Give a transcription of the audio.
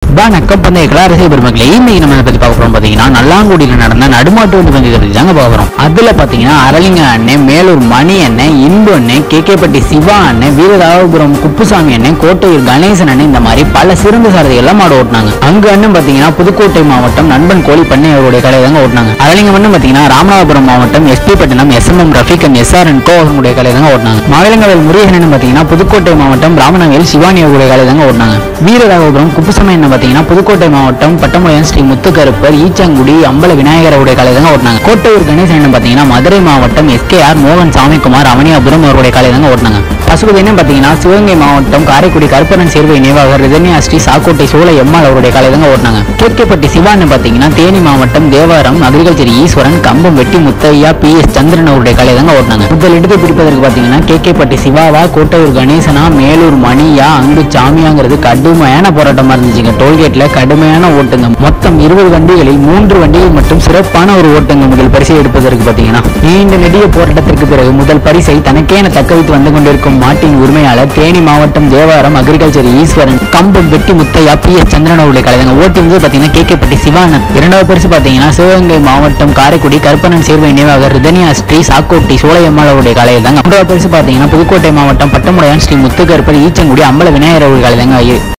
வணக்கம் பந்தயக்கலா ரசிக பெருமக்களே இன்னைக்கு நம்ம இதை பத்தி பார்க்க போறோம் பாத்தீங்கன்னா நல்லாங்குடியில நடந்த நடுமாட்டு வண்டி பந்தயத்தை பத்தி தாங்க பார்க்க போறோம் அதுல பாத்தீங்கன்னா அரளிங்க அண்ணன் மேலூர் மணி அண்ணன் இன்பு அண்ணன் கேகேப்பட்டி சிவா அண்ணன் வீரராகபுரம் குப்புசாமி அண்ணன் கோட்டையூர் கணேசன் அண்ணன் இந்த மாதிரி பல சிறந்த சாரதிகள் எல்லாம் மாடு ஓட்டினாங்க அங்க அண்ணன் பாத்தீங்கன்னா புதுக்கோட்டை மாவட்டம் நண்பன் கோழி பண்ணை அவருடைய கலை தாங்க ஓட்டினாங்க அரளிங்க அண்ணன் பாத்தீங்கன்னா ராமநாதபுரம் மாவட்டம் SP Pattinam S M M Rafiq and S R N co அவர்களுடைய கலை தாங்க ஓட்டினாங்க மாவிலங்கவேல் முருகன் பாத்தீங்கன்னா புதுக்கோட்டை மாவட்டம் ராமநாதவேல் சிவானி அவருடைய கலை தாங்க ஓட்டினாங்க வீரராகபுரம் குப்புசாமி என்ன பாத்தீங்கன்னா புதுக்கோட்டை மாவட்டம் பட்டமுடையான் ஸ்ரீ முத்துக்கருப்பர் ஈச்சங்குடி அம்பல விநாயகர் அவருடைய கலை தாங்க ஓட்டினாங்க கோட்டையூர் கணேசன் என்ன பாத்தீங்கன்னா மதுரை மாவட்டம் எஸ்கேஆர் மோகன் சாமிக்குமார் அவனியாபுரம் அவருடைய கலை தாங்க ஓட்டினாங்க பசுபதி என்ன பாத்தீங்கன்னா சிவகங்கை மாவட்டம் காரைக்குடி கருப்பரன் சேர்வை நினைவாக ரிதன்யா ஸ்ரீ சாக்கோட்டை சோலை எம்மாள் அவருடைய கலை தாங்க ஓட்டினாங்க கேட்கப்பட்டி சிவான்னு பாத்தீங்கன்னா தேனி மாவட்டம் தேவாரம் அக்ரிகல்ச்சர் ஈஸ்வரன் கம்பம் வெட்டி முத்தையா பி எஸ் சந்திரன் அவருடைய கலை தாங்க ஓட்டினாங்க முதல் இடத்தை பிடிப்பதற்கு பாத்தீங்கன்னா கேகேப்பட்டி சிவாவா கோட்டையூர் கணேசனா மேலூர் மணியா அங்கு சாமியாங்கிறது கடுமையான போராட்டமா இருந்துச்சுங்க டோல்கேட்ல கடுமையான ஓட்டுங்க மொத்தம் இருபது வண்டிகளில் மூன்று வண்டிகள் மட்டும் சிறப்பான ஒரு ஓட்டுங்க முதல் பரிசை எடுப்பதற்கு பாத்தீங்கன்னா நீண்ட நெடிய போராட்டத்திற்கு பிறகு முதல் பரிசை தனக்கேன தக்க வைத்து வந்து கொண்டிருக்கும் மாட்டின் உரிமையாளர் தேனி மாவட்டம் தேவாரம் அக்ரிகல்ச்சர் ஈஸ்வரன் கம்பம் வெட்டி முத்தையா பி எஸ் சந்திரன் அவருடைய கலைஞங்க ஓட்டி வந்து பாத்தீங்கன்னா கேகேப்பட்டி சிவானந்த் இரண்டாவது பரிசு பாத்தீங்கன்னா சிவகங்கை மாவட்டம் காரைக்குடி கருப்பணன் சேர்வை நினைவாக ரிதன்யா ஸ்ரீ சாக்கோட்டி சோழையம்மாள் அவருடைய கலையில் தாங்க மூன்றாவது பரிசு பாத்தீங்கன்னா புதுக்கோட்டை மாவட்டம் பட்டமுடையான் ஸ்ரீ முத்துக்கருப்பர் ஈச்சங்குடி அம்பல விநாயகர் அவருடைய கலை தாங்க